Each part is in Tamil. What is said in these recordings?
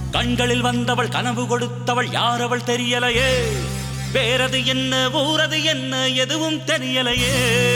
கண்களில் வந்தவள் கனவு கொடுத்தவள் யார் அவள் தெரியலையே வேறது என்ன ஊரது என்ன எதுவும் தெரியலையே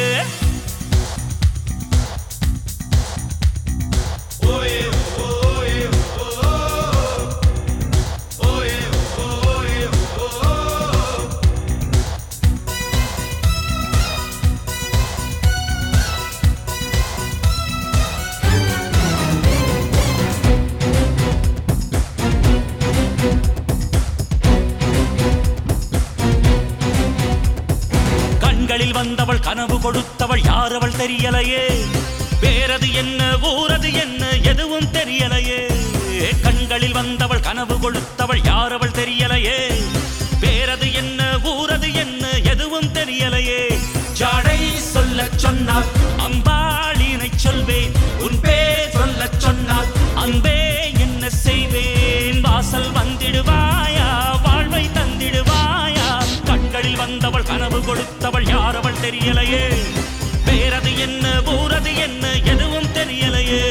கண்களில் வந்தவள் கனவு கொடுத்தவள் யார் அவள் தெரியலையே வேறது என்ன ஊரது என்ன எதுவும் தெரியலையே கண்களில் வந்தவள் கனவு கொடுத்தவள் யார் அவள் தெரியலையே வேறது என்ன ஊரது என்ன எதுவும் தெரியலையே ஜாடை சொல்ல சொன்னார் அம்பாளினை சொல்வேன் உன் பேர் சொல்ல சொன்னார் அன்பே என்ன செய்வேன் வாசல் வந்திடுவாயா வாழ்வை தந்திடுவாயா கண்களில் வந்தவள் கனவு கொடுத்தவள் யார் அவள் தெரியலையே வேறது என்ன ஊரது என்ன எதுவும் தெரியலையே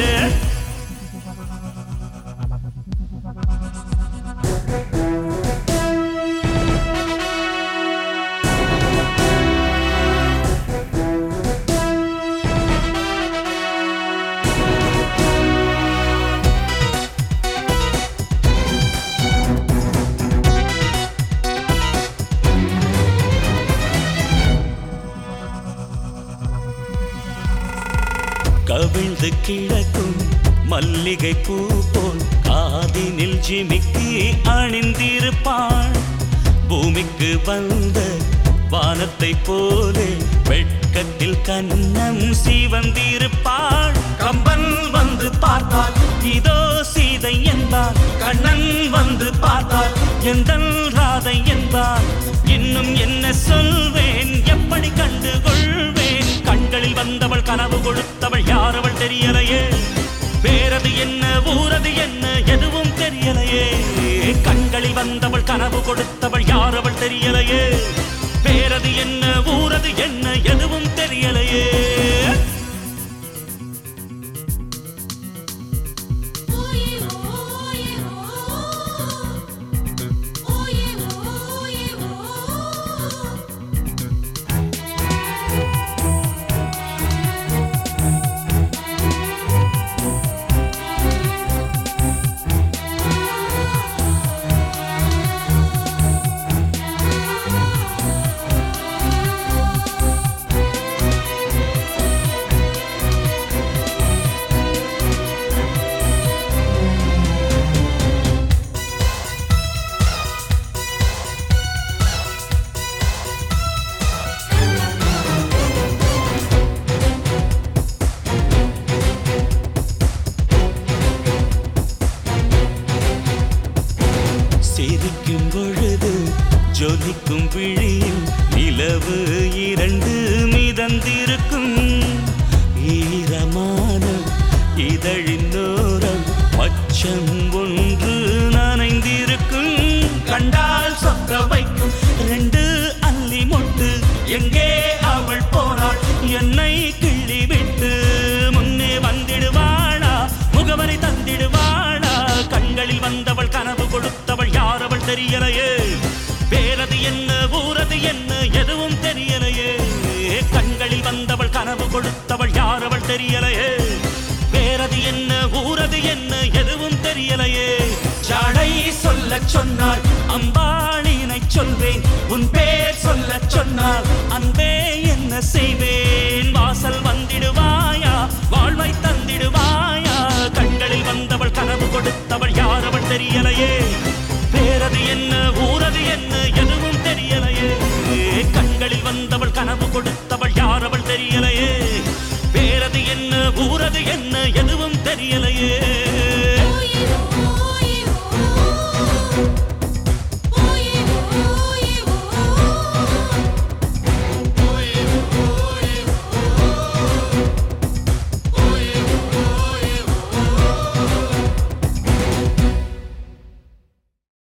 கவிழ்ந்து கிழக்கும் மல்லிகை பூ போல் காதினில் ஜிமிக்கி அணிந்திருப்பாள் பூமிக்கு வந்த வானத்தை போலே வெட்கத்தில் கண்ணம் சிவந்திருப்பாள் கம்பன் வந்து பார்த்தால் இதோ சீதை என்பார் கண்ணன் வந்து பார்த்தால் எந்த ராதை என்பார் இன்னும் என்ன சொல்வேன் எப்படி கண்டு கொள்வேன் கண்களில் வந்தவள் கனவு கொடுத்தவள் யார் அவள் தெரியலையே வேறது என்ன ஊரது என்ன எதுவும் தெரியலையே கண்களில் வந்தவள் கனவு கொடுத்தவள் யார் அவள் தெரியலையே வேறது என்ன ஊரது என்ன எதுவும் தெரியலையே ஓயே ஓயே ஓயே ஓயே ஓ சிரிக்கும் பொழுது ஜொலிக்கும் விழியில் நிலவு இரண்டு மிதந்திருக்கும் ஈரமான இதழின் ஓரம் பச்சம் ஒன்று நனைந்திருக்கும் கண்டால் சொக்க வைக்கும் ரெண்டு அள்ளி மொட்டு எங்கே அவள் போனாள் என்னை கிள்ளி விட்டு முன்னே வந்திடுவாளா முகவரி தந்திடுவாளா கண்களில் வந்தவள் கனவு கொடுத்தவள் யார் அவள் தெரியலையே வேறது என்ன ஊரது என்ன எதுவும் தெரியலையே கண்களில் வந்தவள் கனவு கொடுத்தவள் யார் அவள் தெரியலையே வேறது என்ன ஊரது என்ன எதுவும் தெரியலையே ஜாடை சொல்ல சொன்னாள் அம்பாளினை சொல்வேன் உன் பேர் சொல்ல சொன்னால் அன்பே என்ன செய்வேன் வாசல் வந்திடுவாயா வாழ்வை தந்திடுவாயா கண்களில் வந்தவள் கனவு கொடுத்தவள் யார் அவள் தெரியலையே வேறது என்ன ஊரது என்ன எதுவும் தெரியலையே கண்களில் வந்தவள் கனவு கொடுத்தவள் யார் அவள் தெரியலையே வேறது என்ன ஊரது என்ன எதுவும்